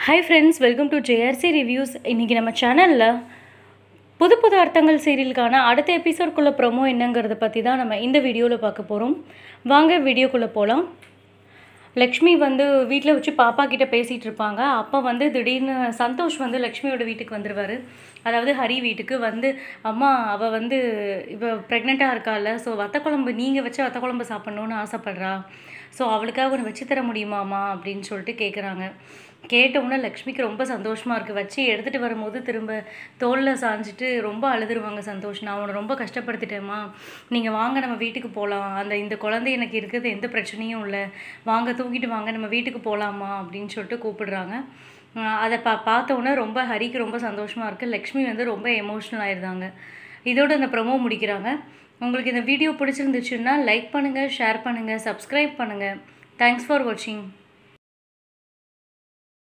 hi friends welcome to JRC reviews இன்றைக்கி நம்ம சேனலில் புது புது அர்த்தங்கள் சீரியலுக்கான அடுத்த எபிசோட்குள்ளே ப்ரோமோ என்னங்கிறத பற்றி தான் நம்ம இந்த வீடியோவில் பார்க்க போகிறோம் வாங்க வீடியோக்குள்ளே போகலாம் லக்ஷ்மி வந்து வீட்டில் வச்சு பாப்பா கிட்ட பேசிகிட்டு இருப்பாங்க அப்போ வந்து திடீர்னு சந்தோஷ் வந்து லக்ஷ்மியோட வீட்டுக்கு வந்துடுவார் அதாவது ஹரி வீட்டுக்கு வந்து அம்மா அவள் வந்து இப்போ ப்ரெக்னெண்ட்டாக இருக்கால ஸோ வத்த குழம்பு நீங்கள் வச்சு வத்த குழம்பு சாப்பிட்ணுன்னு ஆசைப்பட்றா ஸோ அவளுக்காக ஒன்று வச்சு தர முடியுமாம்மா அப்படின்னு சொல்லிட்டு கேட்குறாங்க கேட்டவுடனே லக்ஷ்மிக்கு ரொம்ப சந்தோஷமாக இருக்குது வச்சு எடுத்துகிட்டு வரும்போது திரும்ப தோளில் சாஞ்சிட்டு ரொம்ப அழுதுருவாங்க சந்தோஷ் நான் அவனை ரொம்ப கஷ்டப்படுத்திட்டேம்மா நீங்கள் வாங்க நம்ம வீட்டுக்கு போகலாம் அந்த இந்த குழந்தை எனக்கு இருக்கிறது எந்த பிரச்சனையும் இல்லை வாங்க தூக்கிட்டு வாங்க நம்ம வீட்டுக்கு போகலாமா அப்படின்னு சொல்லிட்டு கூப்பிடுறாங்க ஆஹ் அதை பா பார்த்த உடனே ரொம்ப ஹரிக்கு ரொம்ப சந்தோஷமாக இருக்குது லக்ஷ்மி வந்து ரொம்ப எமோஷ்னல் ஆயிருந்தாங்க இதோட இந்த ப்ரொமோ முடிக்கிறாங்க உங்களுக்கு இந்த வீடியோ பிடிச்சிருந்துச்சுன்னா லைக் பண்ணுங்கள் ஷேர் பண்ணுங்கள் சப்ஸ்கிரைப் பண்ணுங்கள் தேங்க்ஸ் ஃபார் வாட்சிங்